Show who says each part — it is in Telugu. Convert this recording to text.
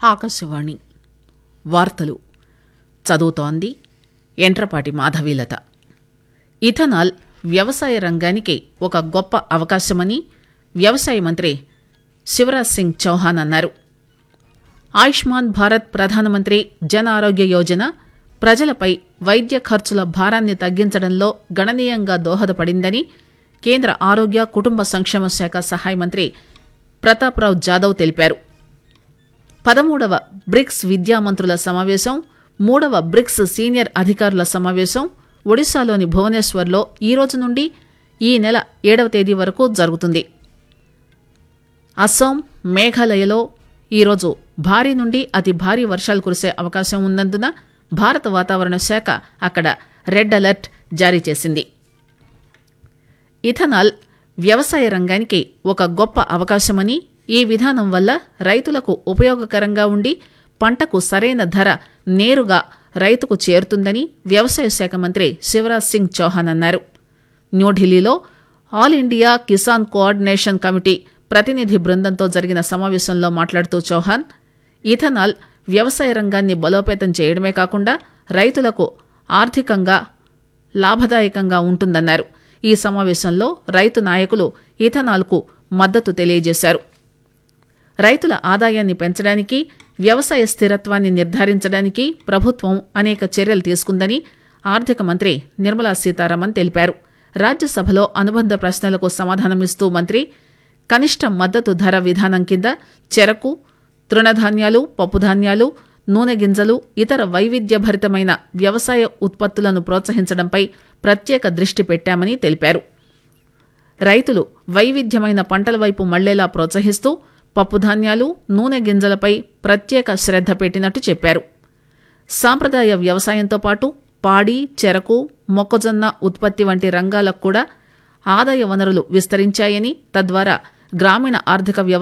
Speaker 1: ఆకాశవాణి వార్తలు చదువుతోంది ఎంట్రపాటి మాధవీలత ఇథనాల్ వ్యవసాయ రంగానికి ఒక గొప్ప అవకాశమని వ్యవసాయ మంత్రి శివరాజ్ సింగ్ చౌహాన్ అన్నారు ఆయుష్మాన్ భారత్ ప్రధానమంత్రి జన ఆరోగ్య యోజన ప్రజలపై వైద్య ఖర్చుల భారాన్ని తగ్గించడంలో గణనీయంగా దోహదపడిందని కేంద్ర ఆరోగ్య కుటుంబ సంక్షేమ శాఖ సహాయ మంత్రి ప్రతాప్రావ్ జాదవ్ తెలిపారు పదమూడవ బ్రిక్స్ విద్యామంత్రుల సమావేశం మూడవ బ్రిక్స్ సీనియర్ అధికారుల సమావేశం ఒడిశాలోని భువనేశ్వర్లో ఈ రోజు నుండి ఈ నెల ఏడవ తేదీ వరకు జరుగుతుంది అస్సాం మేఘాలయలో ఈరోజు భారీ నుండి అతి భారీ వర్షాలు కురిసే అవకాశం ఉన్నందున భారత వాతావరణ శాఖ అక్కడ రెడ్ అలర్ట్ జారీ చేసింది ఇథనాల్ వ్యవసాయ రంగానికి ఒక గొప్ప అవకాశమని ఈ విధానం వల్ల రైతులకు ఉపయోగకరంగా ఉండి పంటకు సరైన ధర నేరుగా రైతుకు చేరుతుందని వ్యవసాయ శాఖ మంత్రి శివరాజ్ సింగ్ చౌహాన్ అన్నారు న్యూఢిల్లీలో all India Kisan coordination committee ప్రతినిధి బృందంతో జరిగిన సమావేశంలో మాట్లాడుతూ చౌహాన్ ఇథనాల్ వ్యవసాయ రంగాన్ని బలోపేతం చేయడమే కాకుండా రైతులకు ఆర్థికంగా లాభదాయకంగా ఉంటుందన్నారు ఈ సమావేశంలో రైతు నాయకులు ఇథనాల్కు మద్దతు తెలియజేశారు రైతుల ఆదాయాన్ని పెంచడానికి వ్యవసాయ స్థిరత్వాన్ని నిర్ధారించడానికి ప్రభుత్వం అనేక చర్యలు తీసుకుందని ఆర్థిక మంత్రి నిర్మలా సీతారామన్ తెలిపారు రాజ్యసభలో అనుబంధ ప్రశ్నలకు సమాధానమిస్తూ మంత్రి కనిష్ట మద్దతు ధర విధానం కింద చెరకు తృణధాన్యాలు పప్పుధాన్యాలు నూనె గింజలు ఇతర వైవిధ్యభరితమైన వ్యవసాయ ఉత్పత్తులను ప్రోత్సహించడంపై ప్రత్యేక దృష్టి పెట్టామని తెలిపారు రైతులు వైవిధ్యమైన పంటల వైపు మళ్లేలా ప్రోత్సహిస్తూ పప్పుధాన్యాలు నూనె గింజలపై ప్రత్యేక శ్రద్ధ పెట్టినట్టు చెప్పారు సాంప్రదాయ వ్యవసాయంతో పాటు పాడి చెరకు మొక్కజొన్న ఉత్పత్తి వంటి రంగాలకు కూడా ఆదాయ వనరులు విస్తరించాయని తద్వారా గ్రామీణ ఆర్థిక వ్యవస్థ